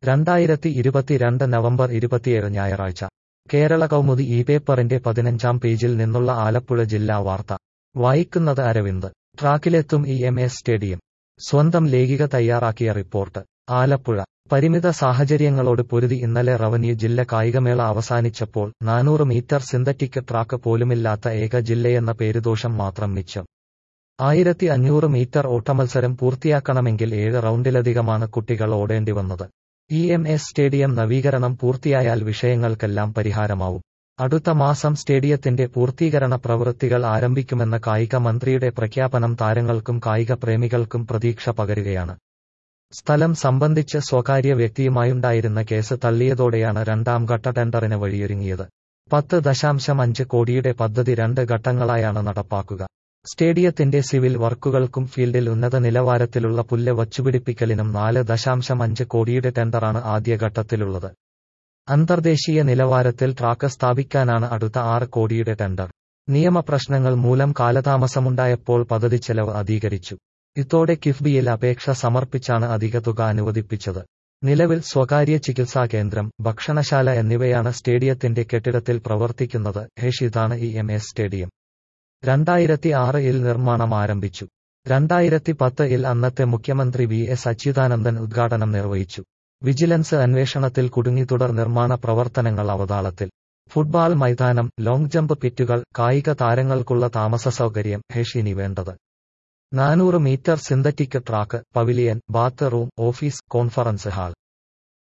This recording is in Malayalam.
രണ്ടായിരത്തി ഇരുപത്തിരണ്ട് നവംബർ ഇരുപത്തിയേഴ് ഞായറാഴ്ച കേരള കൗമുദി ഈ പേപ്പറിന്റെ പതിനഞ്ചാം പേജിൽ നിന്നുള്ള ആലപ്പുഴ ജില്ലാ വാർത്ത വായിക്കുന്നത് അരവിന്ദ് ട്രാക്കിലെത്തും ഇ എം എസ് സ്റ്റേഡിയം സ്വന്തം ലേഖിക തയ്യാറാക്കിയ റിപ്പോർട്ട് ആലപ്പുഴ പരിമിത സാഹചര്യങ്ങളോട് പൊരുതി ഇന്നലെ റവന്യൂ ജില്ല കായികമേള അവസാനിച്ചപ്പോൾ നാനൂറ് മീറ്റർ സിന്തറ്റിക് ട്രാക്ക് പോലുമില്ലാത്ത ഏക ജില്ലയെന്ന പേരുദോഷം മാത്രം മിച്ചം ആയിരത്തി അഞ്ഞൂറ് മീറ്റർ ഓട്ടമത്സരം പൂർത്തിയാക്കണമെങ്കിൽ ഏഴ് റൗണ്ടിലധികമാണ് കുട്ടികൾ ഓടേണ്ടി വന്നത് ഇ എം എസ് സ്റ്റേഡിയം നവീകരണം പൂർത്തിയായാൽ വിഷയങ്ങൾക്കെല്ലാം പരിഹാരമാവും അടുത്ത മാസം സ്റ്റേഡിയത്തിന്റെ പൂർത്തീകരണ പ്രവൃത്തികൾ ആരംഭിക്കുമെന്ന കായിക മന്ത്രിയുടെ പ്രഖ്യാപനം താരങ്ങൾക്കും കായിക പ്രേമികൾക്കും പ്രതീക്ഷ പകരുകയാണ് സ്ഥലം സംബന്ധിച്ച് സ്വകാര്യ വ്യക്തിയുമായുണ്ടായിരുന്ന കേസ് തള്ളിയതോടെയാണ് രണ്ടാം ഘട്ട ടെൻഡറിന് വഴിയൊരുങ്ങിയത് പത്ത് ദശാംശം അഞ്ച് കോടിയുടെ പദ്ധതി രണ്ട് ഘട്ടങ്ങളായാണ് നടപ്പാക്കുക സ്റ്റേഡിയത്തിന്റെ സിവിൽ വർക്കുകൾക്കും ഫീൽഡിൽ ഉന്നത നിലവാരത്തിലുള്ള പുല്ല് വച്ചുപിടിപ്പിക്കലിനും നാല് ദശാംശം അഞ്ച് കോടിയുടെ ടെൻഡറാണ് ആദ്യഘട്ടത്തിലുള്ളത് അന്തർദേശീയ നിലവാരത്തിൽ ട്രാക്ക് സ്ഥാപിക്കാനാണ് അടുത്ത ആറ് കോടിയുടെ ടെൻഡർ നിയമപ്രശ്നങ്ങൾ മൂലം കാലതാമസമുണ്ടായപ്പോൾ പദ്ധതി ചെലവ് അധികരിച്ചു ഇതോടെ കിഫ്ബിയിൽ അപേക്ഷ സമർപ്പിച്ചാണ് അധിക തുക അനുവദിപ്പിച്ചത് നിലവിൽ സ്വകാര്യ ചികിത്സാ കേന്ദ്രം ഭക്ഷണശാല എന്നിവയാണ് സ്റ്റേഡിയത്തിന്റെ കെട്ടിടത്തിൽ പ്രവർത്തിക്കുന്നത് ഹെഷ് ഇതാണ് ഇ എം എസ് സ്റ്റേഡിയം രണ്ടായിരത്തി ആറ് ഇൽ നിർമ്മാണം ആരംഭിച്ചു രണ്ടായിരത്തി പത്ത് ഇൽ അന്നത്തെ മുഖ്യമന്ത്രി വി എസ് അച്യുതാനന്ദൻ ഉദ്ഘാടനം നിർവഹിച്ചു വിജിലൻസ് അന്വേഷണത്തിൽ കുടുങ്ങി തുടർ നിർമ്മാണ പ്രവർത്തനങ്ങൾ അവതാളത്തിൽ ഫുട്ബോൾ മൈതാനം ലോങ് ജമ്പ് പിറ്റുകൾ കായിക താരങ്ങൾക്കുള്ള താമസ സൗകര്യം ഹെഷ് ഇനി വേണ്ടത് നാനൂറ് metre synthetic track pavilion bathroom office conference hall